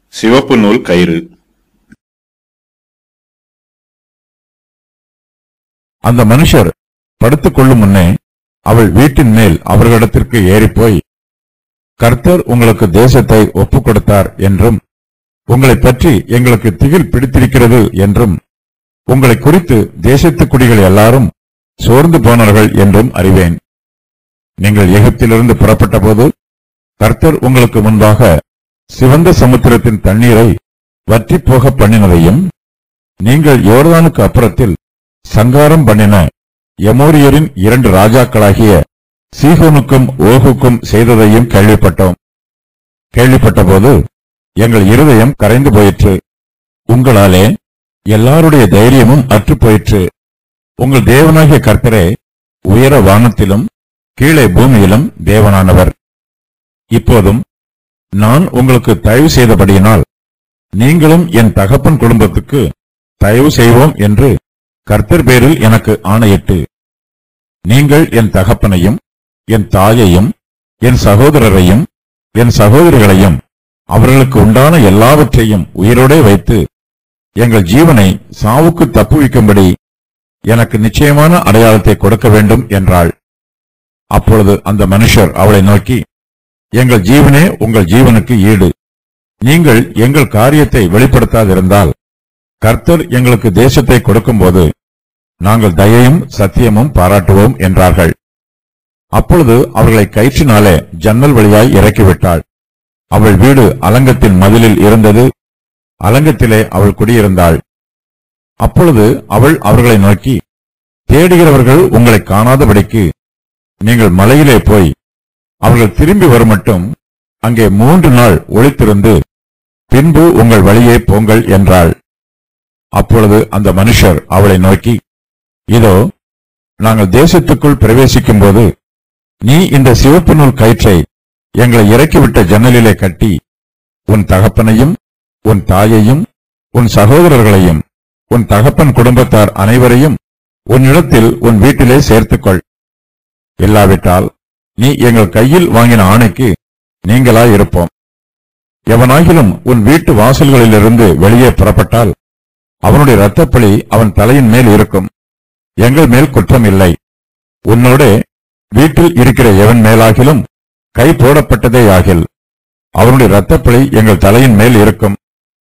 சிவப்பு நூல் கயிறு அந்த மனுஷர் படுத்துக் கொள்ளும் முன்னே அவள் வீட்டின் மேல் அவர்களிடத்திற்கு ஏறிப்போய் கர்த்தர் உங்களுக்கு தேசத்தை ஒப்புக் கொடுத்தார் என்றும் உங்களைப் பற்றி எங்களுக்கு திகில் பிடித்திருக்கிறது என்றும் உங்களை குறித்து தேசத்து குடிகள் எல்லாரும் சோர்ந்து போனார்கள் என்றும் அறிவேன் நீங்கள் எகிப்திலிருந்து புறப்பட்டபோது கர்த்தர் உங்களுக்கு முன்பாக சிவந்த சமுத்திரத்தின் தண்ணீரை வற்றிப் போக பண்ணினதையும் நீங்கள் யோர்தானுக்கு அப்புறத்தில் சங்காரம் பண்ணின எமோரியரின் இரண்டு ராஜாக்களாகிய சீகோனுக்கும் ஓகுக்கும் செய்ததையும் கேள்விப்பட்டோம் கேள்விப்பட்டபோது எங்கள் இருதயம் கரைந்து போயிற்று உங்களாலே எல்லாருடைய தைரியமும் அற்றுப் போயிற்று உங்கள் தேவனாகிய கர்த்தரே உயர வானத்திலும் கீழே பூமியிலும் தேவனானவர் இப்போதும் நான் உங்களுக்கு தயவு செய்தபடியினால் நீங்களும் என் தகப்பன் குடும்பத்துக்கு தயவு செய்வோம் என்று கர்த்தர் பேரில் எனக்கு ஆணையிட்டு நீங்கள் என் தகப்பனையும் என் தாயையும் என் சகோதரரையும் என் சகோதரிகளையும் அவர்களுக்கு உண்டான எல்லாவற்றையும் உயிரோடே வைத்து எங்கள் ஜீவனை சாவுக்கு தப்புவிக்கும்படி எனக்கு நிச்சயமான அடையாளத்தை கொடுக்க வேண்டும் என்றாள் அப்பொழுது அந்த மனுஷர் அவளை நோக்கி எங்கள் ஜீவனே உங்கள் ஜீவனுக்கு ஈடு நீங்கள் எங்கள் காரியத்தை வெளிப்படுத்தாதிருந்தால் கர்த்தர் எங்களுக்கு தேசத்தை கொடுக்கும்போது நாங்கள் தயையும் சத்தியமும் பாராட்டுவோம் என்றார்கள் அப்பொழுது அவர்களை கயிற்றினாலே ஜன்னல் வழியாய் இறக்கிவிட்டாள் அவள் வீடு அலங்கத்தின் மதிலில் இருந்தது அலங்கத்திலே அவள் குடியிருந்தாள் அப்பொழுது அவள் அவர்களை நோக்கி தேடுகிறவர்கள் உங்களை காணாதபடிக்கு நீங்கள் மலையிலே போய் அவர்கள் திரும்பி வருமட்டும் அங்கே மூன்று நாள் ஒளித்திருந்து பின்பு உங்கள் வழியே போங்கள் என்றாள் அப்பொழுது அந்த மனுஷர் அவளை நோக்கி இதோ நாங்கள் தேசத்துக்குள் பிரவேசிக்கும்போது நீ இந்த சிவப்பு நூல் கயிற்றை எங்களை இறக்கிவிட்ட ஜன்னலிலே கட்டி உன் தகப்பனையும் உன் தாயையும் உன் சகோதரர்களையும் உன் தகப்பன் குடும்பத்தார் அனைவரையும் உன்னிடத்தில் உன் வீட்டிலே சேர்த்துக்கொள் இல்லாவிட்டால் நீ எங்கள் கையில் வாங்கின ஆணைக்கு நீங்களாய் இருப்போம் எவனாகிலும் உன் வீட்டு வாசல்களிலிருந்து வெளியே புறப்பட்டால் அவனுடைய இரத்தப்பழி அவன் தலையின் மேல் இருக்கும் எங்கள் மேல் குற்றம் இல்லை உன்னோடே வீட்டில் இருக்கிற எவன் மேலாகிலும் கை போடப்பட்டதே ஆகில் அவனுடைய இரத்தப்பழி எங்கள் தலையின் மேல் இருக்கும்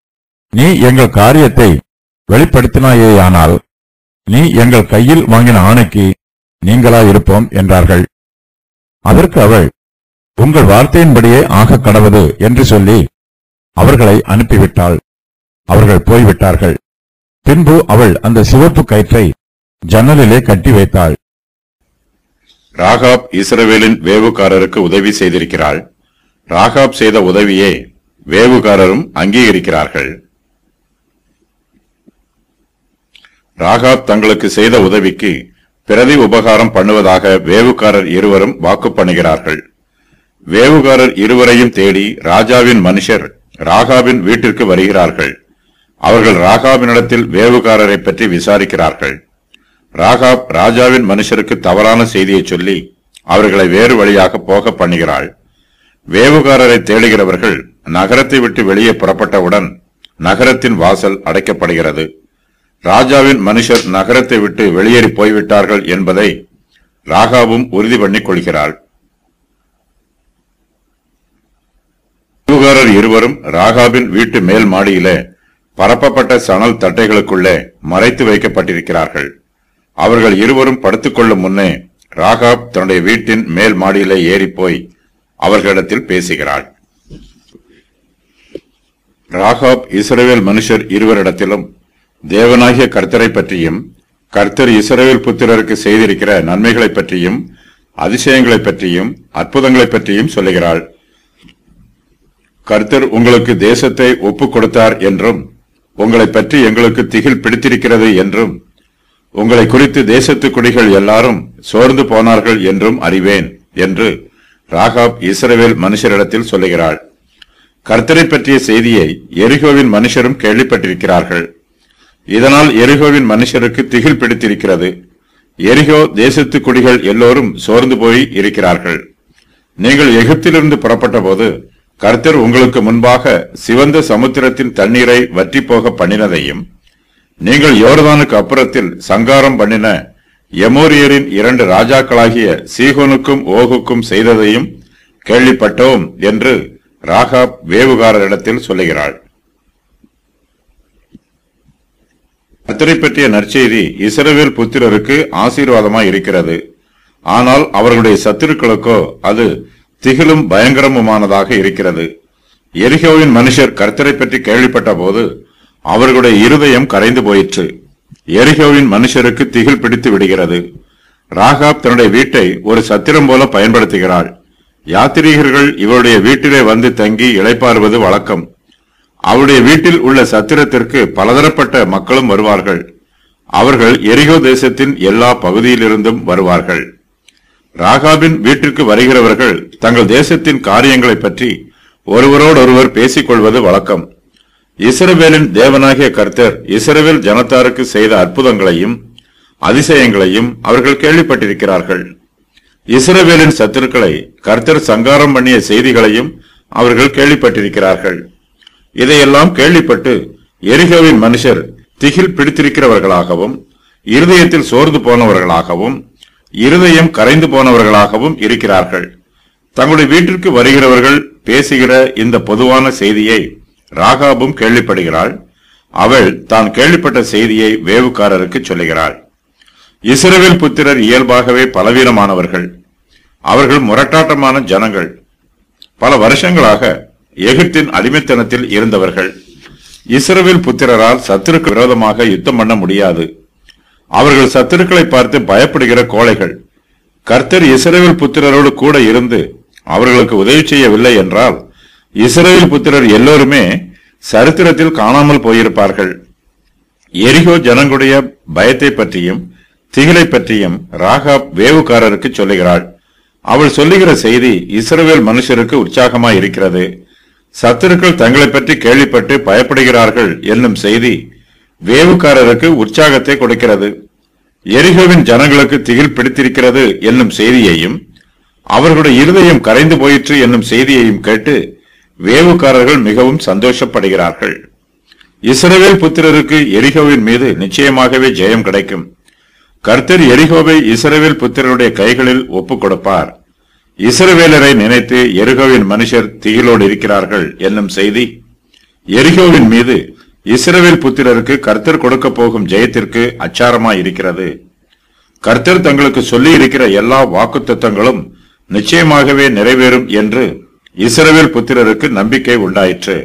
நீ எங்கள் காரியத்தை வெளிப்படுத்தினாயேயானால் நீ எங்கள் கையில் வாங்கின ஆணைக்கு நீங்களாயிருப்போம் என்றார்கள் அதற்கு அவள் உங்கள் வார்த்தையின்படியே ஆகக் கடவது என்று சொல்லி அவர்களை அனுப்பிவிட்டாள் அவர்கள் போய்விட்டார்கள் பின்பு அவள் அந்த சிவப்பு கயிற்றை ஜன்னலிலே கட்டி வைத்தாள் ராகாப் இஸ்ரவேலின் வேவுகாரருக்கு உதவி செய்திருக்கிறாள் ராகாப் செய்த உதவியே வேவுகாரரும் அங்கீகரிக்கிறார்கள் ராகாப் தங்களுக்கு செய்த உதவிக்கு பிரதி உபகாரம் பண்ணுவதாக வேவுகாரர் இருவரும் வாக்கு பண்ணுகிறார்கள் வேவுகாரர் இருவரையும் தேடி ராஜாவின் மனுஷர் ராகாவின் வீட்டிற்கு வருகிறார்கள் அவர்கள் ராகாவினிடத்தில் வேவுகாரரை பற்றி விசாரிக்கிறார்கள் ராகாப் ராஜாவின் மனுஷருக்கு தவறான செய்தியை சொல்லி அவர்களை வேறு வழியாக போக பண்ணுகிறாள் வேவுகாரரை தேடுகிறவர்கள் நகரத்தை விட்டு வெளியே புறப்பட்டவுடன் நகரத்தின் வாசல் அடைக்கப்படுகிறது ராஜாவின் மனுஷர் நகரத்தை விட்டு வெளியேறி போய்விட்டார்கள் என்பதை ராகாவும் உறுதி பண்ணிக் கொள்கிறாள் வேவுகாரர் இருவரும் ராகாவின் வீட்டு மேல் மாடியிலே பரப்பப்பட்ட சணல் தட்டைகளுக்குள்ளே மறைத்து வைக்கப்பட்டிருக்கிறார்கள் அவர்கள் இருவரும் படுத்துக்கொள்ளும் முன்னே ராகாப் தன்னுடைய வீட்டின் மேல் மாடியிலே ஏறிப்போய் அவர்களிடத்தில் பேசுகிறாள் ராகாப் இஸ்ரவேல் மனுஷர் இருவரிடத்திலும் தேவனாகிய கர்த்தரை பற்றியும் கர்த்தர் இஸ்ரவேல் புத்திரருக்கு செய்திருக்கிற நன்மைகளைப் பற்றியும் அதிசயங்களைப் பற்றியும் அற்புதங்களைப் பற்றியும் சொல்லுகிறாள் கர்த்தர் உங்களுக்கு தேசத்தை ஒப்புக் கொடுத்தார் என்றும் உங்களைப் பற்றி எங்களுக்கு திகில் பிடித்திருக்கிறது என்றும் உங்களை குறித்து தேசத்து குடிகள் எல்லாரும் சோர்ந்து போனார்கள் என்றும் அறிவேன் என்று ராகாப் இஸ்ரவேல் மனுஷரிடத்தில் சொல்லுகிறாள் கர்த்தரை பற்றிய செய்தியை எரிகோவின் மனுஷரும் கேள்விப்பட்டிருக்கிறார்கள் இதனால் எரிகோவின் மனுஷருக்கு திகில் பிடித்திருக்கிறது எரிகோ தேசத்து குடிகள் எல்லோரும் சோர்ந்து போய் இருக்கிறார்கள் நீங்கள் எகிப்திலிருந்து புறப்பட்ட போது கர்த்தர் உங்களுக்கு முன்பாக சிவந்த சமுத்திரத்தின் தண்ணீரை வற்றி போக பண்ணினதையும் நீங்கள் யோர்தானுக்கு அப்புறத்தில் சங்காரம் பண்ணின எமோரியரின் இரண்டு ராஜாக்களாகிய சீகோனுக்கும் ஓகுக்கும் செய்ததையும் கேள்விப்பட்டோம் என்று ராகாப் வேவுகாரரிடத்தில் சொல்லுகிறாள் கர்த்தரை பற்றிய நற்செய்தி இஸ்ரவேல் புத்திரருக்கு ஆசீர்வாதமாய் இருக்கிறது ஆனால் அவர்களுடைய சத்துருக்களுக்கோ அது திகிலும் பயங்கரமுமானதாக இருக்கிறது எரிகோவின் மனுஷர் கர்த்தரை பற்றி கேள்விப்பட்ட போது அவர்களுடைய இருதயம் கரைந்து போயிற்று எரிகோவின் மனுஷருக்கு திகில் பிடித்து விடுகிறது ராகாப் தன்னுடைய வீட்டை ஒரு சத்திரம் போல பயன்படுத்துகிறாள் யாத்திரிகர்கள் இவருடைய வீட்டிலே வந்து தங்கி இளைப்பாறுவது வழக்கம் அவருடைய வீட்டில் உள்ள சத்திரத்திற்கு பலதரப்பட்ட மக்களும் வருவார்கள் அவர்கள் எரிகோ தேசத்தின் எல்லா பகுதியிலிருந்தும் வருவார்கள் ராகாபின் வீட்டிற்கு வருகிறவர்கள் தங்கள் தேசத்தின் காரியங்களைப் பற்றி ஒருவரோடொருவர் பேசிக் கொள்வது வழக்கம் இஸ்ரவேலின் தேவனாகிய கர்த்தர் இஸ்ரவேல் ஜனத்தாருக்கு செய்த அற்புதங்களையும் அதிசயங்களையும் அவர்கள் கேள்விப்பட்டிருக்கிறார்கள் இஸ்ரவேலின் சத்துருக்களை கர்த்தர் சங்காரம் பண்ணிய செய்திகளையும் அவர்கள் கேள்விப்பட்டிருக்கிறார்கள் இதையெல்லாம் கேள்விப்பட்டு எரிகோவின் மனுஷர் திகில் பிடித்திருக்கிறவர்களாகவும் இருதயத்தில் சோர்ந்து போனவர்களாகவும் இருதயம் கரைந்து போனவர்களாகவும் இருக்கிறார்கள் தங்களுடைய வீட்டிற்கு வருகிறவர்கள் பேசுகிற இந்த பொதுவான செய்தியை ராகாபும் கேள்விப்படுகிறாள் அவள் தான் கேள்விப்பட்ட செய்தியை வேவுக்காரருக்கு சொல்லுகிறாள் இஸ்ரவேல் புத்திரர் இயல்பாகவே பலவீனமானவர்கள் அவர்கள் முரட்டாட்டமான ஜனங்கள் பல வருஷங்களாக எகிப்தின் அடிமைத்தனத்தில் இருந்தவர்கள் இஸ்ரவேல் புத்திரரால் சத்துருக்கு விரோதமாக யுத்தம் பண்ண முடியாது அவர்கள் சத்துருக்களை பார்த்து பயப்படுகிற கோழைகள் கர்த்தர் இஸ்ரவேல் புத்திரரோடு கூட இருந்து அவர்களுக்கு உதவி செய்யவில்லை என்றால் இஸ்ரவேல் புத்திரர் எல்லோருமே சரித்திரத்தில் காணாமல் போயிருப்பார்கள் எரிகோ ஜனங்களுடைய பயத்தை பற்றியும் திகிலை பற்றியும் ராகாப் வேவுக்காரருக்கு சொல்லுகிறாள் அவள் சொல்லுகிற செய்தி இஸ்ரவேல் மனுஷருக்கு உற்சாகமாய் இருக்கிறது சத்துருக்கள் தங்களை பற்றி கேள்விப்பட்டு பயப்படுகிறார்கள் என்னும் செய்தி வேவுக்காரருக்கு உற்சாகத்தை கொடுக்கிறது எரிகோவின் ஜனங்களுக்கு திகில் பிடித்திருக்கிறது என்னும் செய்தியையும் அவர்களுடைய இருதயம் கரைந்து போயிற்று என்னும் செய்தியையும் கேட்டு வேவுக்காரர்கள் மிகவும் சந்தோஷப்படுகிறார்கள் இஸ்ரவேல் புத்திரருக்கு எரிகோவின் மீது நிச்சயமாகவே ஜெயம் கிடைக்கும் கர்த்தர் எரிகோவை இஸ்ரவேல் புத்திரருடைய கைகளில் ஒப்புக் கொடுப்பார் இஸ்ரவேலரை நினைத்து எரிகோவின் மனுஷர் திகிலோடு இருக்கிறார்கள் என்னும் செய்தி எரிகோவின் மீது இஸ்ரவேல் புத்திரருக்கு கர்த்தர் கொடுக்க போகும் ஜெயத்திற்கு அச்சாரமாய் இருக்கிறது கர்த்தர் தங்களுக்கு சொல்லி இருக்கிற எல்லா வாக்குத்தத்தங்களும் நிச்சயமாகவே நிறைவேறும் என்று இஸ்ரவேல் புத்திரருக்கு நம்பிக்கை உண்டாயிற்று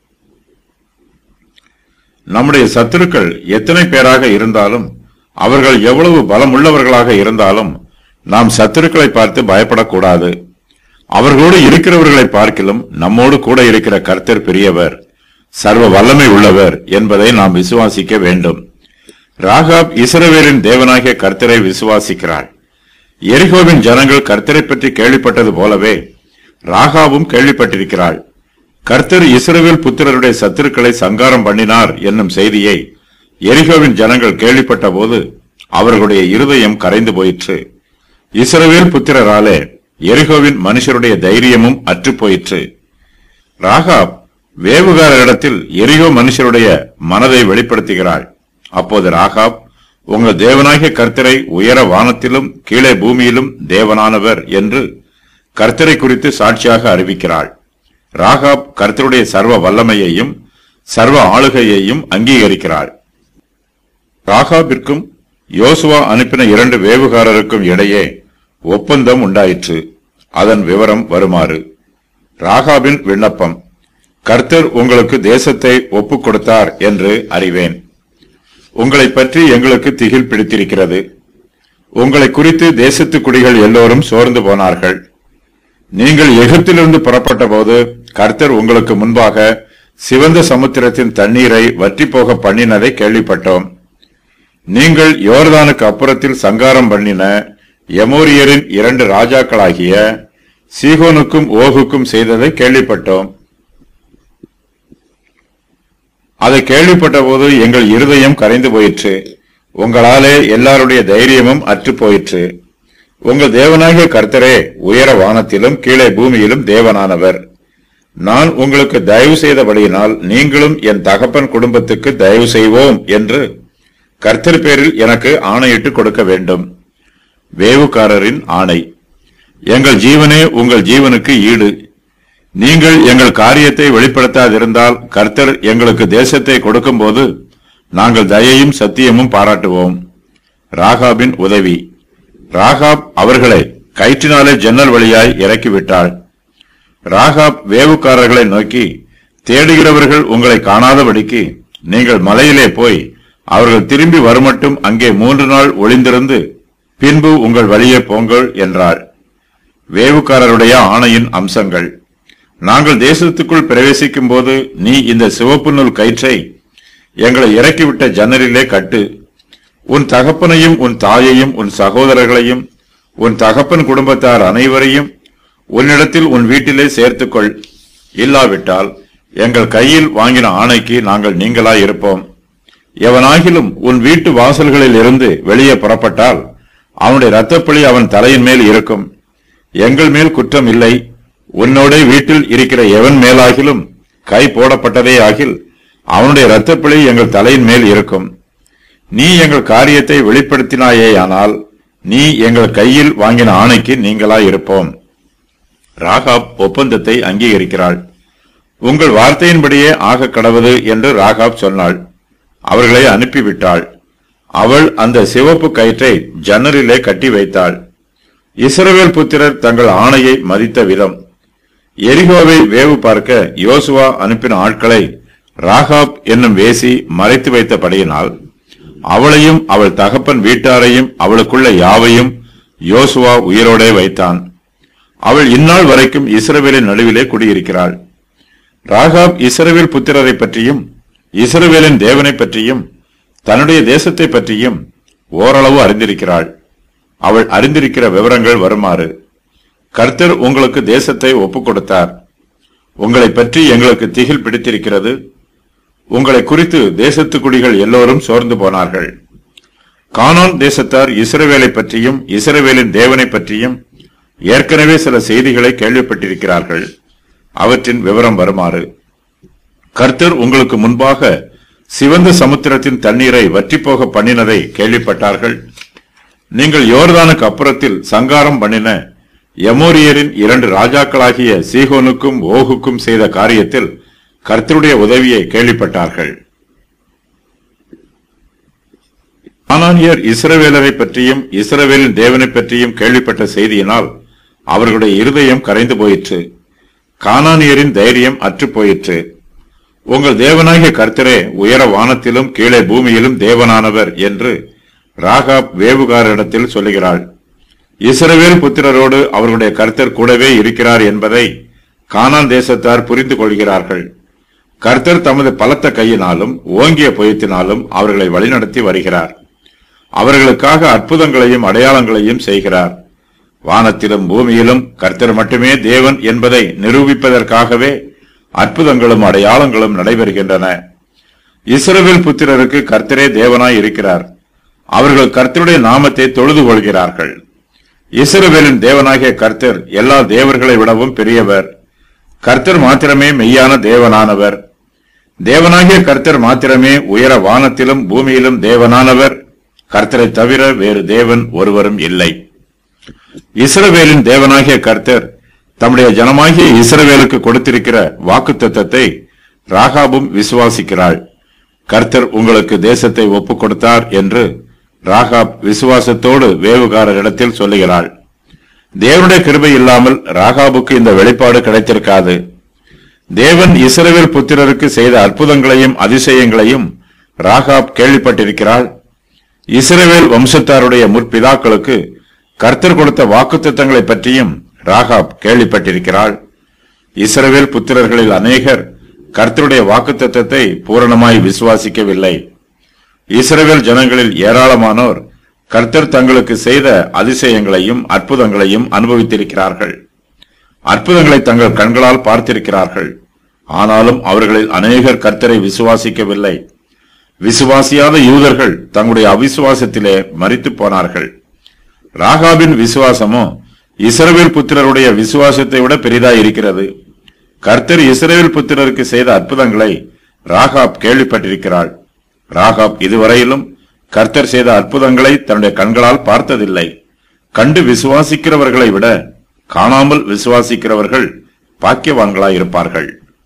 நம்முடைய சத்துருக்கள் எத்தனை பேராக இருந்தாலும் அவர்கள் எவ்வளவு பலமுள்ளவர்களாக இருந்தாலும் நாம் சத்துருக்களை பார்த்து பயப்படக்கூடாது அவர்களோடு இருக்கிறவர்களை பார்க்கிலும் நம்மோடு கூட இருக்கிற கர்த்தர் பெரியவர் சர்வ வல்லமை உள்ளவர் என்பதை நாம் விசுவாசிக்க வேண்டும் ராகாப் இஸ்ரவேலின் தேவனாகிய கர்த்தரை விசுவாசிக்கிறாள் எரிகோவின் ஜனங்கள் கர்த்தரை பற்றி கேள்விப்பட்டது போலவே ராகாவும் கேள்விப்பட்டிருக்கிறாள் கர்த்தர் இஸ்ரவேல் புத்திரருடைய சத்துருக்களை சங்காரம் பண்ணினார் என்னும் செய்தியை எரிகோவின் ஜனங்கள் கேள்விப்பட்ட போது அவர்களுடைய இருதயம் கரைந்து போயிற்று இஸ்ரவேல் புத்திரராலே எரிகோவின் மனுஷருடைய தைரியமும் அற்றுப் போயிற்று ராகாப் வேவுகாரரிடத்தில் எரிகோ மனுஷருடைய மனதை வெளிப்படுத்துகிறாள் அப்போது ராகாப் உங்கள் தேவனாகிய கர்த்தரை உயர வானத்திலும் கீழே பூமியிலும் தேவனானவர் என்று கர்த்தரை குறித்து சாட்சியாக அறிவிக்கிறாள் ராகாப் கர்த்தருடைய சர்வ வல்லமையையும் சர்வ ஆளுகையையும் அங்கீகரிக்கிறாள் ராகாபிற்கும் யோசுவா அனுப்பின இரண்டு வேவுகாரருக்கும் இடையே ஒப்பந்தம் உண்டாயிற்று அதன் விவரம் வருமாறு ராகாபின் விண்ணப்பம் கர்த்தர் உங்களுக்கு தேசத்தை ஒப்புக் கொடுத்தார் என்று அறிவேன் உங்களை பற்றி எங்களுக்கு திகில் பிடித்திருக்கிறது உங்களை குறித்து தேசத்து குடிகள் எல்லோரும் சோர்ந்து போனார்கள் நீங்கள் எகிப்திலிருந்து புறப்பட்ட போது கர்த்தர் உங்களுக்கு முன்பாக சிவந்த சமுத்திரத்தின் தண்ணீரை வற்றி போக பண்ணினதை கேள்விப்பட்டோம் நீங்கள் யோர்தானுக்கு அப்புறத்தில் சங்காரம் பண்ணின எமோரியரின் இரண்டு ராஜாக்களாகிய சீகோனுக்கும் ஓகுக்கும் செய்ததை கேள்விப்பட்டோம் அதை கேள்விப்பட்ட போது எங்கள் இருதயம் கரைந்து போயிற்று உங்களாலே எல்லாருடைய தைரியமும் அற்று போயிற்று உங்கள் தேவனாகிய கர்த்தரே உயர வானத்திலும் கீழே பூமியிலும் தேவனானவர் நான் உங்களுக்கு தயவு செய்தபடியினால் நீங்களும் என் தகப்பன் குடும்பத்துக்கு தயவு செய்வோம் என்று கர்த்தர் பேரில் எனக்கு ஆணையிட்டு கொடுக்க வேண்டும் வேவுக்காரரின் ஆணை எங்கள் ஜீவனே உங்கள் ஜீவனுக்கு ஈடு நீங்கள் எங்கள் காரியத்தை வெளிப்படுத்தாதிருந்தால் கர்த்தர் எங்களுக்கு தேசத்தை கொடுக்கும்போது நாங்கள் தயையும் சத்தியமும் பாராட்டுவோம் ராகாபின் உதவி ராகாப் அவர்களை கயிற்றினாலே ஜன்னல் வழியாய் இறக்கிவிட்டாள் ராகாப் வேவுக்காரர்களை நோக்கி தேடுகிறவர்கள் உங்களை காணாதபடிக்கு நீங்கள் மலையிலே போய் அவர்கள் திரும்பி வருமட்டும் அங்கே மூன்று நாள் ஒளிந்திருந்து பின்பு உங்கள் வழியே போங்கள் என்றாள் வேவுக்காரருடைய ஆணையின் அம்சங்கள் நாங்கள் தேசத்துக்குள் பிரவேசிக்கும் போது நீ இந்த சிவப்பு நூல் கயிற்றை எங்களை இறக்கிவிட்ட ஜன்னலிலே கட்டு உன் தகப்பனையும் உன் தாயையும் உன் சகோதரர்களையும் உன் தகப்பன் குடும்பத்தார் அனைவரையும் உன்னிடத்தில் உன் வீட்டிலே சேர்த்துக்கொள் இல்லாவிட்டால் எங்கள் கையில் வாங்கின ஆணைக்கு நாங்கள் நீங்களாய் இருப்போம் எவனாகிலும் உன் வீட்டு வாசல்களில் இருந்து வெளியே புறப்பட்டால் அவனுடைய இரத்தப்பழி அவன் தலையின் மேல் இருக்கும் எங்கள் மேல் குற்றம் இல்லை உன்னோட வீட்டில் இருக்கிற எவன் மேலாகிலும் கை போடப்பட்டதே ஆகில் அவனுடைய இரத்தப்பழி எங்கள் தலையின் மேல் இருக்கும் நீ எங்கள் காரியத்தை வெளிப்படுத்தினாயேயானால் நீ எங்கள் கையில் வாங்கின ஆணைக்கு நீங்களாய் இருப்போம் ராகாப் ஒப்பந்தத்தை அங்கீகரிக்கிறாள் உங்கள் வார்த்தையின்படியே ஆக கடவுது என்று ராகாப் சொன்னாள் அவர்களை அனுப்பிவிட்டாள் அவள் அந்த சிவப்பு கயிற்றை ஜன்னலிலே கட்டி வைத்தாள் இஸ்ரவேல் புத்திரர் தங்கள் ஆணையை மதித்த விதம் எரிகோவை வேவு பார்க்க யோசுவா அனுப்பின ஆட்களை ராகாப் என்னும் வேசி மறைத்து வைத்தபடியினால் அவளையும் அவள் தகப்பன் வீட்டாரையும் அவளுக்குள்ள யாவையும் யோசுவா உயிரோடே வைத்தான் அவள் இந்நாள் வரைக்கும் இஸ்ரவேலின் நடுவிலே குடியிருக்கிறாள் ராகாப் இஸ்ரவேல் புத்திரரை பற்றியும் இஸ்ரவேலின் தேவனை பற்றியும் தன்னுடைய தேசத்தை பற்றியும் ஓரளவு அறிந்திருக்கிறாள் அவள் அறிந்திருக்கிற விவரங்கள் வருமாறு கர்த்தர் உங்களுக்கு தேசத்தை ஒப்புக் கொடுத்தார் உங்களை பற்றி எங்களுக்கு திகில் பிடித்திருக்கிறது உங்களை குறித்து தேசத்து குடிகள் எல்லோரும் சோர்ந்து போனார்கள் கானான் தேசத்தார் இஸ்ரவேலை பற்றியும் இஸ்ரவேலின் தேவனை பற்றியும் ஏற்கனவே சில செய்திகளை கேள்விப்பட்டிருக்கிறார்கள் அவற்றின் விவரம் வருமாறு கர்த்தர் உங்களுக்கு முன்பாக சிவந்த சமுத்திரத்தின் தண்ணீரை வற்றிப்போக பண்ணினதை கேள்விப்பட்டார்கள் நீங்கள் யோர்தானுக்கு அப்புறத்தில் சங்காரம் பண்ணின எமோரியரின் இரண்டு ராஜாக்களாகிய சீகோனுக்கும் ஓகுக்கும் செய்த காரியத்தில் கர்த்தருடைய உதவியை கேள்விப்பட்டார்கள் ஆனானியர் இஸ்ரவேலரை பற்றியும் இஸ்ரவேலின் தேவனை பற்றியும் கேள்விப்பட்ட செய்தியினால் அவர்களுடைய இருதயம் கரைந்து போயிற்று கானானியரின் தைரியம் அற்று போயிற்று உங்கள் தேவனாகிய கர்த்தரே உயர வானத்திலும் கீழே பூமியிலும் தேவனானவர் என்று ராகாப் வேவுகாரிடத்தில் சொல்லுகிறாள் இஸ்ரவேல் புத்திரரோடு அவர்களுடைய கர்த்தர் கூடவே இருக்கிறார் என்பதை கானான் தேசத்தார் புரிந்து கொள்கிறார்கள் கர்த்தர் தமது பலத்த கையினாலும் ஓங்கிய புயத்தினாலும் அவர்களை வழிநடத்தி வருகிறார் அவர்களுக்காக அற்புதங்களையும் அடையாளங்களையும் செய்கிறார் வானத்திலும் பூமியிலும் கர்த்தர் மட்டுமே தேவன் என்பதை நிரூபிப்பதற்காகவே அற்புதங்களும் அடையாளங்களும் நடைபெறுகின்றன இஸ்ரவேல் புத்திரருக்கு கர்த்தரே தேவனாய் இருக்கிறார் அவர்கள் கர்த்தருடைய நாமத்தை தொழுது கொள்கிறார்கள் இஸ்ரவேலின் தேவனாகிய கர்த்தர் எல்லா தேவர்களை விடவும் பெரியவர் கர்த்தர் மாத்திரமே மெய்யான தேவனானவர் தேவனாகிய கர்த்தர் மாத்திரமே உயர வானத்திலும் பூமியிலும் தேவனானவர் கர்த்தரை தவிர வேறு தேவன் ஒருவரும் இல்லை இஸ்ரவேலின் தேவனாகிய கர்த்தர் தம்முடைய ஜனமாகிய இஸ்ரவேலுக்கு கொடுத்திருக்கிற வாக்குத்தத்தத்தை ராகாபும் விசுவாசிக்கிறாள் கர்த்தர் உங்களுக்கு தேசத்தை ஒப்புக் கொடுத்தார் என்று ராகாப் விசுவாசத்தோடு வேவுகாரரிடத்தில் சொல்லுகிறாள் தேவனுடைய கிருபை இல்லாமல் ராகாபுக்கு இந்த வெளிப்பாடு கிடைத்திருக்காது தேவன் இஸ்ரவேல் புத்திரருக்கு செய்த அற்புதங்களையும் அதிசயங்களையும் ராகாப் கேள்விப்பட்டிருக்கிறாள் இஸ்ரவேல் வம்சத்தாருடைய முற்பிதாக்களுக்கு கர்த்தர் கொடுத்த வாக்குத்தத்தங்களை பற்றியும் ராகாப் கேள்விப்பட்டிருக்கிறாள் இஸ்ரவேல் புத்திரர்களில் அநேகர் கர்த்தருடைய வாக்குத்தத்தத்தை பூரணமாய் விசுவாசிக்கவில்லை இஸ்ரவேல் ஜனங்களில் ஏராளமானோர் கர்த்தர் தங்களுக்கு செய்த அதிசயங்களையும் அற்புதங்களையும் அனுபவித்திருக்கிறார்கள் அற்புதங்களை தங்கள் கண்களால் பார்த்திருக்கிறார்கள் ஆனாலும் அவர்களில் அநேகர் கர்த்தரை விசுவாசிக்கவில்லை விசுவாசியாத யூதர்கள் தங்களுடைய அவிசுவாசத்திலே மரித்து போனார்கள் ராகாபின் விசுவாசமோ இஸ்ரவேல் புத்திரருடைய விசுவாசத்தை விட பெரிதாய் இருக்கிறது கர்த்தர் இஸ்ரவேல் புத்திரருக்கு செய்த அற்புதங்களை ராகாப் கேள்விப்பட்டிருக்கிறாள் ராகாப் இதுவரையிலும் கர்த்தர் செய்த அற்புதங்களை தன்னுடைய கண்களால் பார்த்ததில்லை கண்டு விசுவாசிக்கிறவர்களை விட காணாமல் விசுவாசிக்கிறவர்கள் பாக்கியவான்களாயிருப்பார்கள்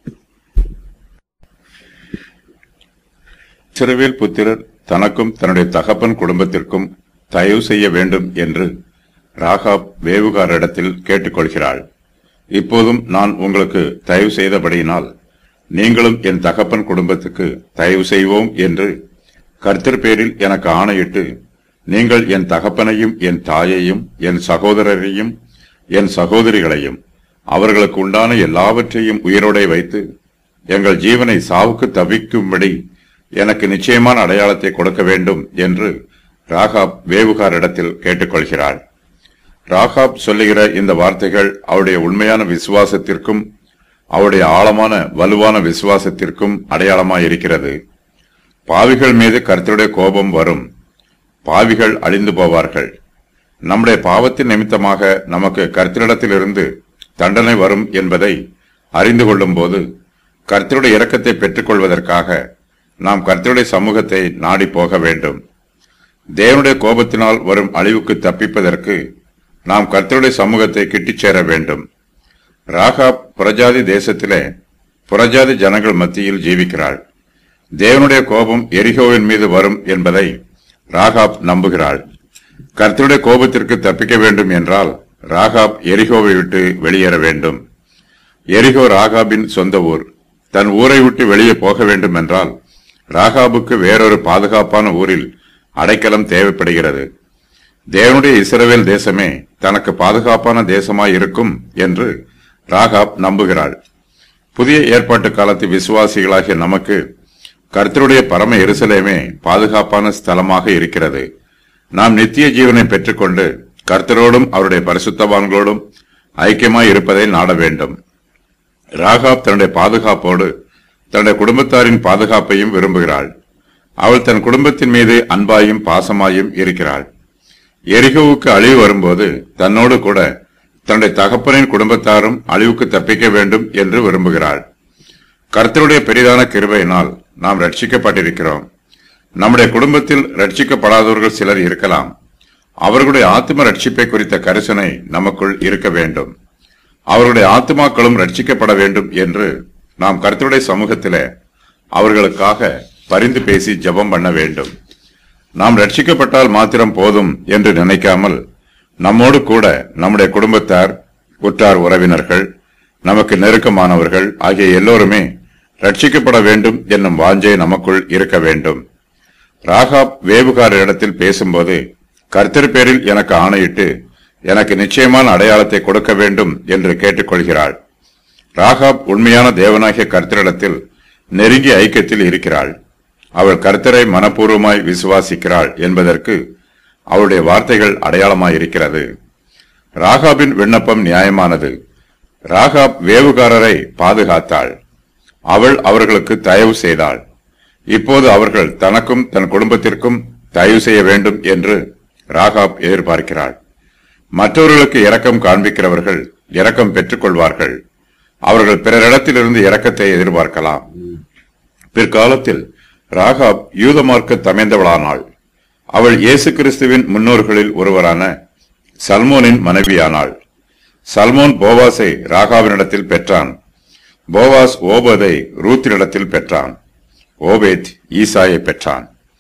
இஸ்ரவேல் புத்திரர் தனக்கும் தன்னுடைய தகப்பன் குடும்பத்திற்கும் தயவு செய்ய வேண்டும் என்று ராகாப் வேவுகாரிடத்தில் கேட்டுக்கொள்கிறாள் இப்போதும் நான் உங்களுக்கு தயவு செய்தபடியினால் நீங்களும் என் தகப்பன் குடும்பத்துக்கு தயவு செய்வோம் என்று கர்த்தர் பேரில் எனக்கு ஆணையிட்டு நீங்கள் என் தகப்பனையும் என் தாயையும் என் சகோதரரையும் என் சகோதரிகளையும் அவர்களுக்கு உண்டான எல்லாவற்றையும் உயிரோடே வைத்து எங்கள் ஜீவனை சாவுக்கு தவிக்கும்படி எனக்கு நிச்சயமான அடையாளத்தை கொடுக்க வேண்டும் என்று ராகாப் வேவுகாரிடத்தில் கேட்டுக்கொள்கிறாள் ராகாப் சொல்லுகிற இந்த வார்த்தைகள் அவருடைய உண்மையான விசுவாசத்திற்கும் அவருடைய ஆழமான வலுவான விசுவாசத்திற்கும் அடையாளமாய் இருக்கிறது பாவிகள் மீது கர்த்தருடைய கோபம் வரும் பாவிகள் அழிந்து போவார்கள் நம்முடைய பாவத்தின் நிமித்தமாக நமக்கு கர்த்தரிடத்திலிருந்து தண்டனை வரும் என்பதை அறிந்து கொள்ளும்போது கர்த்தருடைய இரக்கத்தை பெற்றுக்கொள்வதற்காக நாம் கர்த்தருடைய சமூகத்தை நாடி போக வேண்டும் தேவனுடைய கோபத்தினால் வரும் அழிவுக்கு தப்பிப்பதற்கு நாம் கர்த்தருடைய சமூகத்தை கிட்டிச் சேர வேண்டும் ராகாப் புறஜாதி தேசத்திலே புறஜாதி ஜனங்கள் மத்தியில் ஜீவிக்கிறாள் தேவனுடைய கோபம் எரிகோவின் மீது வரும் என்பதை ராகாப் நம்புகிறாள் கர்த்தருடைய கோபத்திற்கு தப்பிக்க வேண்டும் என்றால் ராகாப் எரிகோவை விட்டு வெளியேற வேண்டும் எரிகோ ராகாபின் சொந்த ஊர் தன் ஊரை விட்டு வெளியே போக வேண்டும் என்றால் ராகாபுக்கு வேறொரு பாதுகாப்பான ஊரில் அடைக்கலம் தேவைப்படுகிறது தேவனுடைய இஸ்ரவேல் தேசமே தனக்கு பாதுகாப்பான தேசமாய் இருக்கும் என்று ராகாப் நம்புகிறாள் புதிய ஏற்பாட்டு காலத்து விசுவாசிகளாகிய நமக்கு கர்த்தருடைய பரம எருசலேமே பாதுகாப்பான ஸ்தலமாக இருக்கிறது நாம் நித்திய ஜீவனை பெற்றுக்கொண்டு கர்த்தரோடும் அவருடைய பரிசுத்தவான்களோடும் ஐக்கியமாய் இருப்பதை நாட வேண்டும் ராகாப் தன்னுடைய பாதுகாப்போடு தன்னுடைய குடும்பத்தாரின் பாதுகாப்பையும் விரும்புகிறாள் அவள் தன் குடும்பத்தின் மீது அன்பாயும் பாசமாயும் இருக்கிறாள் எரிகோவுக்கு அழிவு வரும்போது தன்னோடு கூட தன்னுடைய தகப்பனின் குடும்பத்தாரும் அழிவுக்கு தப்பிக்க வேண்டும் என்று விரும்புகிறாள் கர்த்தருடைய பெரிதான கிருபையினால் நாம் ரட்சிக்கப்பட்டிருக்கிறோம் நம்முடைய குடும்பத்தில் ரட்சிக்கப்படாதவர்கள் சிலர் இருக்கலாம் அவர்களுடைய ஆத்ம ரட்சிப்பை குறித்த கரிசனை நமக்குள் இருக்க வேண்டும் அவர்களுடைய ஆத்மாக்களும் ரட்சிக்கப்பட வேண்டும் என்று நாம் கர்த்தருடைய சமூகத்திலே அவர்களுக்காக பரிந்து பேசி ஜெபம் பண்ண வேண்டும் நாம் ரட்சிக்கப்பட்டால் மாத்திரம் போதும் என்று நினைக்காமல் நம்மோடு கூட நம்முடைய குடும்பத்தார் உற்றார் உறவினர்கள் நமக்கு நெருக்கமானவர்கள் ஆகிய எல்லோருமே ரட்சிக்கப்பட வேண்டும் என்னும் வாஞ்சை நமக்குள் இருக்க வேண்டும் ராகாப் வேவுகாரிடத்தில் பேசும்போது கர்த்தர் பேரில் எனக்கு ஆணையிட்டு எனக்கு நிச்சயமான அடையாளத்தை கொடுக்க வேண்டும் என்று கேட்டுக்கொள்கிறாள் ராகாப் உண்மையான தேவனாகிய கர்த்தரிடத்தில் நெருங்கிய ஐக்கியத்தில் இருக்கிறாள் அவள் கர்த்தரை மனப்பூர்வமாய் விசுவாசிக்கிறாள் என்பதற்கு அவளுடைய வார்த்தைகள் அடையாளமாய் இருக்கிறது ராகாபின் விண்ணப்பம் நியாயமானது ராகாப் வேவுகாரரை பாதுகாத்தாள் அவள் அவர்களுக்கு தயவு செய்தாள் இப்போது அவர்கள் தனக்கும் தன் குடும்பத்திற்கும் தயவு செய்ய வேண்டும் என்று ராகாப் எதிர்பார்க்கிறாள் மற்றவர்களுக்கு இரக்கம் காண்பிக்கிறவர்கள் இரக்கம் பெற்றுக் கொள்வார்கள் அவர்கள் பிறரிடத்திலிருந்து இரக்கத்தை எதிர்பார்க்கலாம் பிற்காலத்தில் ராகாப் யூத மார்க்க தமைந்தவளானாள் அவள் இயேசு கிறிஸ்துவின் முன்னோர்களில் ஒருவரான சல்மோனின் மனைவியானாள் சல்மோன் போவாஸை ராகாவினிடத்தில் பெற்றான் போவாஸ் ஓபதை ரூத்தினிடத்தில் பெற்றான் ஓபேத் ஈசாயை பெற்றான்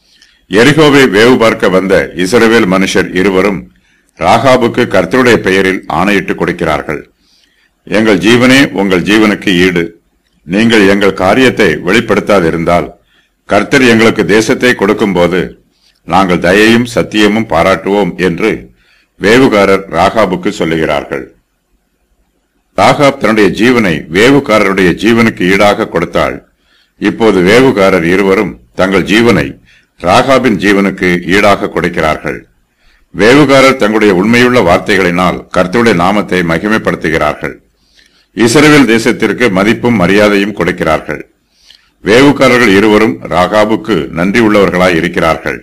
எரிகோவை வேவு பார்க்க வந்த இஸ்ரவேல் மனுஷர் இருவரும் ராகாபுக்கு கர்த்தருடைய பெயரில் ஆணையிட்டு கொடுக்கிறார்கள் எங்கள் ஜீவனே உங்கள் ஜீவனுக்கு ஈடு நீங்கள் எங்கள் காரியத்தை வெளிப்படுத்தாதிருந்தால் கர்த்தர் எங்களுக்கு தேசத்தை கொடுக்கும்போது நாங்கள் தயையும் சத்தியமும் பாராட்டுவோம் என்று வேவுகாரர் ராகாபுக்கு சொல்லுகிறார்கள் ராகாப் தன்னுடைய ஜீவனை வேவுகாரருடைய ஜீவனுக்கு ஈடாக கொடுத்தாள் இப்போது வேவுகாரர் இருவரும் தங்கள் ஜீவனை ராகாபின் ஜீவனுக்கு ஈடாக கொடுக்கிறார்கள் வேவுகாரர் தங்களுடைய உண்மையுள்ள வார்த்தைகளினால் கர்த்தருடைய நாமத்தை மகிமைப்படுத்துகிறார்கள் இஸ்ரவேல் தேசத்திற்கு மதிப்பும் மரியாதையும் கொடுக்கிறார்கள் வேவுக்காரர்கள் இருவரும் ராகாபுக்கு நன்றி உள்ளவர்களாய் இருக்கிறார்கள்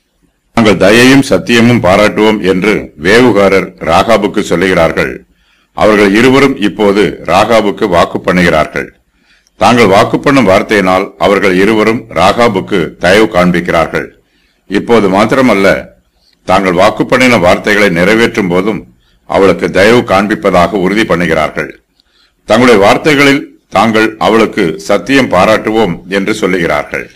நாங்கள் தயையும் சத்தியமும் பாராட்டுவோம் என்று வேவுகாரர் ராகாபுக்கு சொல்லுகிறார்கள் அவர்கள் இருவரும் இப்போது ராகாபுக்கு வாக்கு பண்ணுகிறார்கள் தாங்கள் வாக்கு பண்ணும் வார்த்தையினால் அவர்கள் இருவரும் ராகாபுக்கு தயவு காண்பிக்கிறார்கள் இப்போது மாத்திரமல்ல தாங்கள் வாக்கு பண்ணின வார்த்தைகளை நிறைவேற்றும் போதும் அவளுக்கு தயவு காண்பிப்பதாக உறுதி பண்ணுகிறார்கள் தங்களுடைய வார்த்தைகளில் தாங்கள் அவளுக்கு சத்தியம் பாராட்டுவோம் என்று சொல்லுகிறார்கள்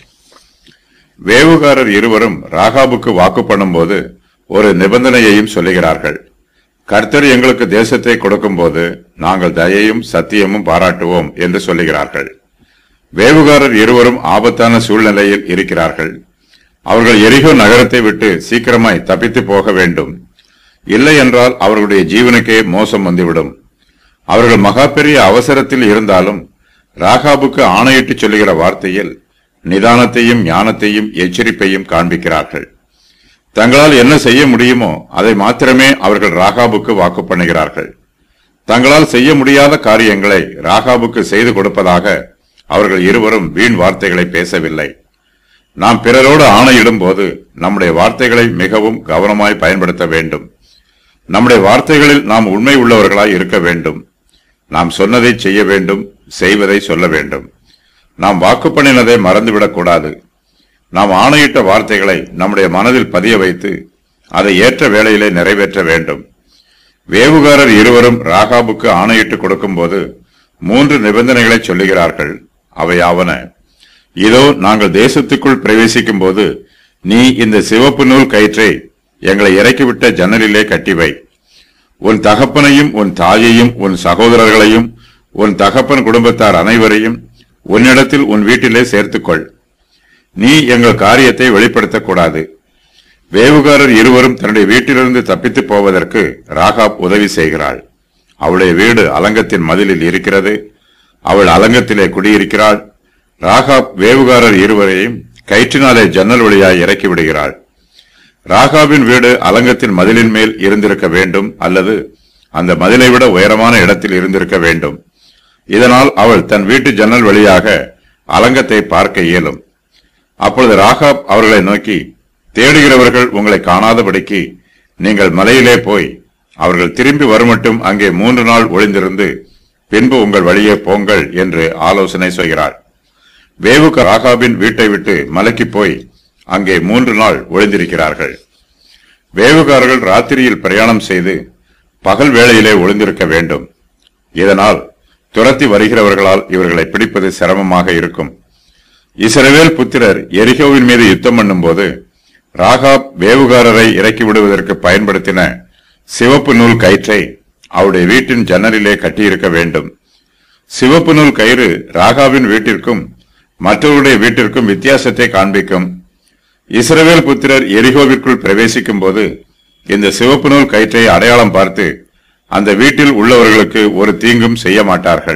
வேவுகாரர் இருவரும் ராகாபுக்கு வாக்கு பண்ணும்போது ஒரு நிபந்தனையையும் சொல்லுகிறார்கள் கர்த்தர் எங்களுக்கு தேசத்தை கொடுக்கும்போது நாங்கள் தயையும் சத்தியமும் பாராட்டுவோம் என்று சொல்லுகிறார்கள் வேவுகாரர் இருவரும் ஆபத்தான சூழ்நிலையில் இருக்கிறார்கள் அவர்கள் எரிகோ நகரத்தை விட்டு சீக்கிரமாய் தப்பித்து போக வேண்டும் இல்லை என்றால் அவர்களுடைய ஜீவனுக்கே மோசம் வந்துவிடும் அவர்கள் மகா பெரிய அவசரத்தில் இருந்தாலும் ராகாபுக்கு ஆணையிட்டு சொல்லுகிற வார்த்தையில் நிதானத்தையும் ஞானத்தையும் எச்சரிப்பையும் காண்பிக்கிறார்கள் தங்களால் என்ன செய்ய முடியுமோ அதை மாத்திரமே அவர்கள் ராகாபுக்கு வாக்கு பண்ணுகிறார்கள் தங்களால் செய்ய முடியாத காரியங்களை ராகாபுக்கு செய்து கொடுப்பதாக அவர்கள் இருவரும் வீண் வார்த்தைகளை பேசவில்லை நாம் பிறரோடு ஆணையிடும் போது நம்முடைய வார்த்தைகளை மிகவும் கவனமாய் பயன்படுத்த வேண்டும் நம்முடைய வார்த்தைகளில் நாம் உண்மை உள்ளவர்களாய் இருக்க வேண்டும் நாம் சொன்னதை செய்ய வேண்டும் செய்வதை சொல்ல வேண்டும் நாம் வாக்கு பண்ணினதை மறந்துவிடக் கூடாது நாம் ஆணையிட்ட வார்த்தைகளை நம்முடைய மனதில் பதிய வைத்து அதை ஏற்ற வேளையிலே நிறைவேற்ற வேண்டும் வேவுகாரர் இருவரும் ராகாபுக்கு ஆணையிட்டு கொடுக்கும்போது மூன்று நிபந்தனைகளை சொல்லுகிறார்கள் அவையாவன இதோ நாங்கள் தேசத்துக்குள் பிரவேசிக்கும் போது நீ இந்த சிவப்பு நூல் கயிற்றை எங்களை இறக்கிவிட்ட ஜன்னலிலே கட்டிவை உன் தகப்பனையும் உன் தாயையும் உன் சகோதரர்களையும் உன் தகப்பன் குடும்பத்தார் அனைவரையும் உன்னிடத்தில் உன் வீட்டிலே சேர்த்துக்கொள் நீ எங்கள் காரியத்தை வெளிப்படுத்தக்கூடாது வேவுகாரர் இருவரும் தன்னுடைய வீட்டிலிருந்து தப்பித்து போவதற்கு ராகாப் உதவி செய்கிறாள் அவளுடைய வீடு அலங்கத்தின் மதிலில் இருக்கிறது அவள் அலங்கத்திலே குடியிருக்கிறாள் ராகாப் வேவுகாரர் இருவரையும் கயிற்றினாலே ஜன்னல் வழியாய் இறக்கி விடுகிறாள் ராகாபின் வீடு அலங்கத்தின் மதிலின் மேல் இருந்திருக்க வேண்டும் அல்லது அந்த மதிலை விட உயரமான இடத்தில் இருந்திருக்க வேண்டும் இதனால் அவள் தன் வீட்டு ஜன்னல் வழியாக அலங்கத்தை பார்க்க இயலும் அப்பொழுது ராகாப் அவர்களை நோக்கி தேடுகிறவர்கள் உங்களை காணாதபடிக்கு நீங்கள் மலையிலே போய் அவர்கள் திரும்பி வருமட்டும் அங்கே மூன்று நாள் ஒளிந்திருந்து பின்பு உங்கள் வழியே போங்கள் என்று ஆலோசனை செய்கிறார் வேவுக்கு ராகாபின் வீட்டை விட்டு மலைக்கு போய் அங்கே மூன்று நாள் ஒளிந்திருக்கிறார்கள் வேவுகாரர்கள் ராத்திரியில் பிரயாணம் செய்து பகல் வேளையிலே ஒளிந்திருக்க வேண்டும் இதனால் துரத்தி வருகிறவர்களால் இவர்களை பிடிப்பது சிரமமாக இருக்கும் இஸ்ரவேல் புத்திரர் எரிகோவின் மீது யுத்தம் பண்ணும்போது ராகாப் வேவுகாரரை இறக்கி விடுவதற்கு பயன்படுத்தின சிவப்பு நூல் கயிற்றை அவருடைய வீட்டின் ஜன்னலிலே கட்டியிருக்க வேண்டும் சிவப்பு நூல் கயிறு ராகாவின் வீட்டிற்கும் மற்றவருடைய வீட்டிற்கும் வித்தியாசத்தை காண்பிக்கும் இஸ்ரவேல் புத்திரர் எரிகோவிற்குள் பிரவேசிக்கும் போது இந்த சிவப்பு நூல் கயிற்றை அடையாளம் பார்த்து அந்த வீட்டில் உள்ளவர்களுக்கு ஒரு தீங்கும் செய்ய மாட்டார்கள்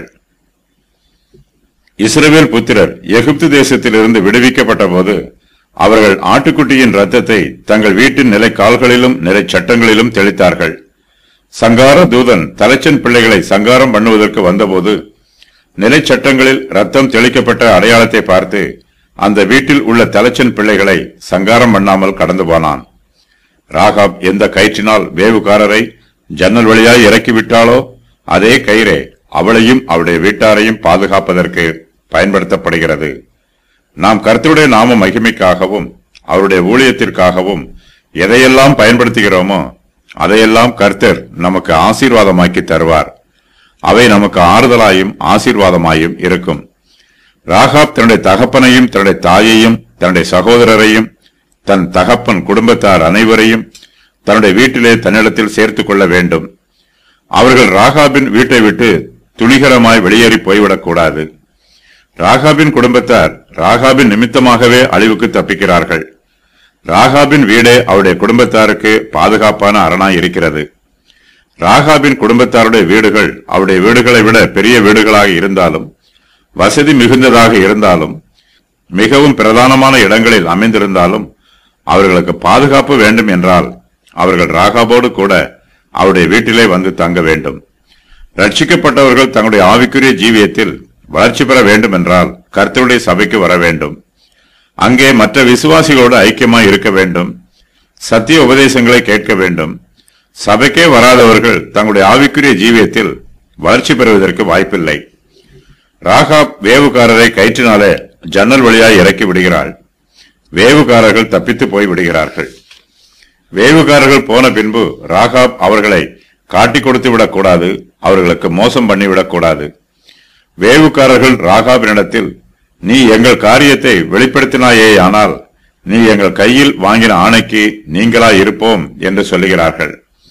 இஸ்ரவேல் புத்திரர் எகிப்து தேசத்திலிருந்து விடுவிக்கப்பட்ட போது அவர்கள் ஆட்டுக்குட்டியின் ரத்தத்தை தங்கள் வீட்டின் நிலை கால்களிலும் நிலை சட்டங்களிலும் தெளித்தார்கள் சங்கார தூதன் தலைச்சன் பிள்ளைகளை சங்காரம் பண்ணுவதற்கு வந்தபோது நிலை சட்டங்களில் ரத்தம் தெளிக்கப்பட்ட அடையாளத்தை பார்த்து அந்த வீட்டில் உள்ள தலைச்சன் பிள்ளைகளை சங்காரம் பண்ணாமல் கடந்து போனான் ராகாப் எந்த கயிற்றினால் வேவுகாரரை ஜன்னல் வழியாய் இறக்கிவிட்டாளோ அதே கயிறே அவளையும் அவளுடைய வீட்டாரையும் பாதுகாப்பதற்கு பயன்படுத்தப்படுகிறது நாம் கர்த்தருடைய நாம மகிமைக்காகவும் அவருடைய ஊழியத்திற்காகவும் எதையெல்லாம் பயன்படுத்துகிறோமோ அதையெல்லாம் கர்த்தர் நமக்கு ஆசீர்வாதமாக்கி தருவார் அவை நமக்கு ஆறுதலாயும் ஆசீர்வாதமாயும் இருக்கும் ராகாப் தன்னுடைய தகப்பனையும் தன்னுடைய தாயையும் தன்னுடைய சகோதரரையும் தன் தகப்பன் குடும்பத்தார் அனைவரையும் தன்னுடைய வீட்டிலே தன்னிடத்தில் சேர்த்துக் கொள்ள வேண்டும் அவர்கள் ராகாபின் வீட்டை விட்டு துணிகரமாய் வெளியேறி போய்விடக்கூடாது ராகாபின் குடும்பத்தார் ராகாபின் நிமித்தமாகவே அழிவுக்கு தப்பிக்கிறார்கள் ராகாபின் வீடே அவருடைய குடும்பத்தாருக்கு பாதுகாப்பான அரணாய் இருக்கிறது ராகாபின் குடும்பத்தாருடைய வீடுகள் அவருடைய வீடுகளை விட பெரிய வீடுகளாக இருந்தாலும் வசதி மிகுந்ததாக இருந்தாலும் மிகவும் பிரதானமான இடங்களில் அமைந்திருந்தாலும் அவர்களுக்கு பாதுகாப்பு வேண்டும் என்றால் அவர்கள் ராகாபோடு கூட அவருடைய வீட்டிலே வந்து தங்க வேண்டும் ரட்சிக்கப்பட்டவர்கள் தங்களுடைய ஆவிக்குரிய ஜீவியத்தில் வளர்ச்சி பெற வேண்டும் என்றால் கர்த்தருடைய சபைக்கு வர வேண்டும் அங்கே மற்ற விசுவாசிகளோடு ஐக்கியமாய் இருக்க வேண்டும் சத்திய உபதேசங்களை கேட்க வேண்டும் சபைக்கே வராதவர்கள் தங்களுடைய ஆவிக்குரிய ஜீவியத்தில் வளர்ச்சி பெறுவதற்கு வாய்ப்பில்லை ராகாப் வேவுகாரரை கயிற்றினாலே ஜன்னல் வழியாய் இறக்கி விடுகிறாள் வேவுகாரர்கள் தப்பித்து போய் விடுகிறார்கள் வேவுகாரர்கள் போன பின்பு ராகாப் அவர்களை காட்டிக் கொடுத்து விடக்கூடாது அவர்களுக்கு மோசம் பண்ணிவிடக் கூடாது வேவுக்காரர்கள் ராகாபினிடத்தில் நீ எங்கள் காரியத்தை வெளிப்படுத்தினாயேயானால் நீ எங்கள் கையில் வாங்கின ஆணைக்கு நீங்களா இருப்போம் என்று சொல்லுகிறார்கள்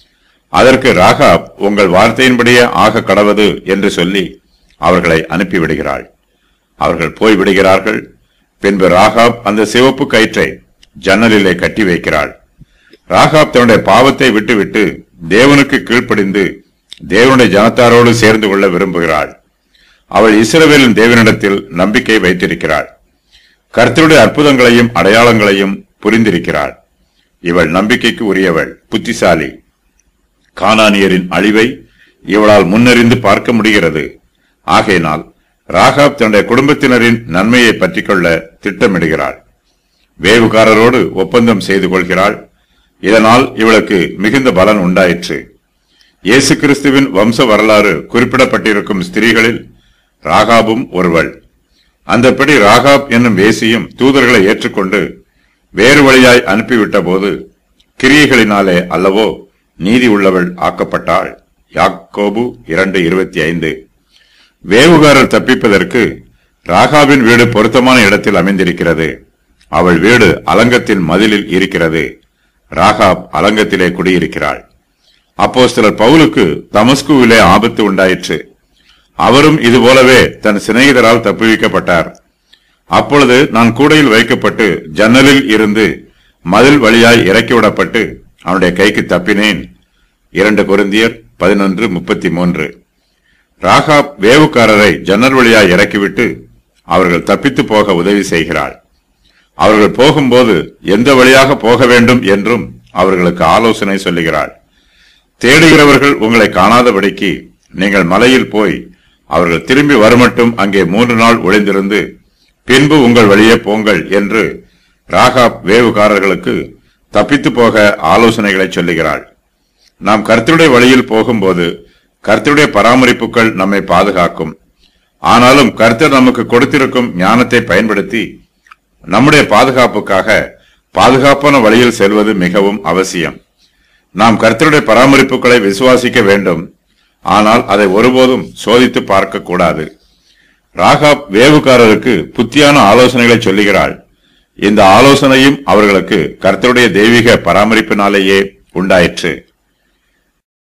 அதற்கு ராகாப் உங்கள் வார்த்தையின்படியே ஆக கடவது என்று சொல்லி அவர்களை அனுப்பிவிடுகிறாள் அவர்கள் போய் விடுகிறார்கள் பின்பு ராகாப் அந்த சிவப்பு கயிற்றை ஜன்னலிலே கட்டி வைக்கிறாள் ராகாப் தன்னுடைய பாவத்தை விட்டுவிட்டு தேவனுக்கு கீழ்ப்படிந்து தேவனுடைய ஜனத்தாரோடு சேர்ந்து கொள்ள விரும்புகிறாள் அவள் இஸ்ரவேலின் தேவனிடத்தில் நம்பிக்கை வைத்திருக்கிறாள் கர்த்தருடைய அற்புதங்களையும் அடையாளங்களையும் புரிந்திருக்கிறாள் இவள் நம்பிக்கைக்கு உரியவள் புத்திசாலி கானானியரின் அழிவை இவளால் முன்னறிந்து பார்க்க முடிகிறது ஆகையினால் ராகாப் தன்னுடைய குடும்பத்தினரின் நன்மையை பற்றிக் கொள்ள திட்டமிடுகிறாள் வேவுகாரரோடு ஒப்பந்தம் செய்து கொள்கிறாள் இதனால் இவளுக்கு மிகுந்த பலன் உண்டாயிற்று இயேசு கிறிஸ்துவின் வம்ச வரலாறு குறிப்பிடப்பட்டிருக்கும் ஸ்திரீகளில் ராகாபும் ஒருவள் அந்தப்படி ராகாப் என்னும் வேசியும் தூதர்களை ஏற்றுக்கொண்டு வேறு வழியாய் அனுப்பிவிட்ட போது கிரியைகளினாலே அல்லவோ நீதி உள்ளவள் ஆக்கப்பட்டாள் யாக்கோபு இரண்டு இருபத்தி ஐந்து வேவுகாரர் தப்பிப்பதற்கு ராகாவின் வீடு பொருத்தமான இடத்தில் அமைந்திருக்கிறது அவள் வீடு அலங்கத்தின் மதிலில் இருக்கிறது ராகாப் அலங்கத்திலே குடியிருக்கிறாள் அப்போஸ்தலர் பவுலுக்கு தமஸ்குவிலே ஆபத்து உண்டாயிற்று அவரும் இதுபோலவே தன் சிநேகிதரால் தப்புவிக்கப்பட்டார் அப்பொழுது நான் கூடையில் வைக்கப்பட்டு ஜன்னலில் இருந்து மதில் வழியாய் இறக்கிவிடப்பட்டு அவனுடைய கைக்கு தப்பினேன் இரண்டு கொரிந்தியர் பதினொன்று முப்பத்தி மூன்று ராகாப் வேவுக்காரரை ஜன்னல் வழியாய் இறக்கிவிட்டு அவர்கள் தப்பித்து போக உதவி செய்கிறாள் அவர்கள் போகும்போது எந்த வழியாக போக வேண்டும் என்றும் அவர்களுக்கு ஆலோசனை சொல்லுகிறாள் தேடுகிறவர்கள் உங்களை காணாதபடிக்கு நீங்கள் மலையில் போய் அவர்கள் திரும்பி வருமட்டும் அங்கே மூன்று நாள் ஒளிந்திருந்து பின்பு உங்கள் வழியே போங்கள் என்று ராகாப் வேவுகாரர்களுக்கு தப்பித்து போக ஆலோசனைகளை சொல்லுகிறாள் நாம் கர்த்தருடைய வழியில் போகும்போது கர்த்தருடைய பராமரிப்புகள் நம்மை பாதுகாக்கும் ஆனாலும் கர்த்தர் நமக்கு கொடுத்திருக்கும் ஞானத்தை பயன்படுத்தி நம்முடைய பாதுகாப்புக்காக பாதுகாப்பான வழியில் செல்வது மிகவும் அவசியம் நாம் கர்த்தருடைய பராமரிப்புகளை விசுவாசிக்க வேண்டும் ஆனால் அதை ஒருபோதும் சோதித்து பார்க்க கூடாது ராகாப் வேவுகாரருக்கு புத்தியான ஆலோசனைகளை சொல்லுகிறாள் இந்த ஆலோசனையும் அவர்களுக்கு கர்த்தருடைய தெய்வீக பராமரிப்பினாலேயே உண்டாயிற்று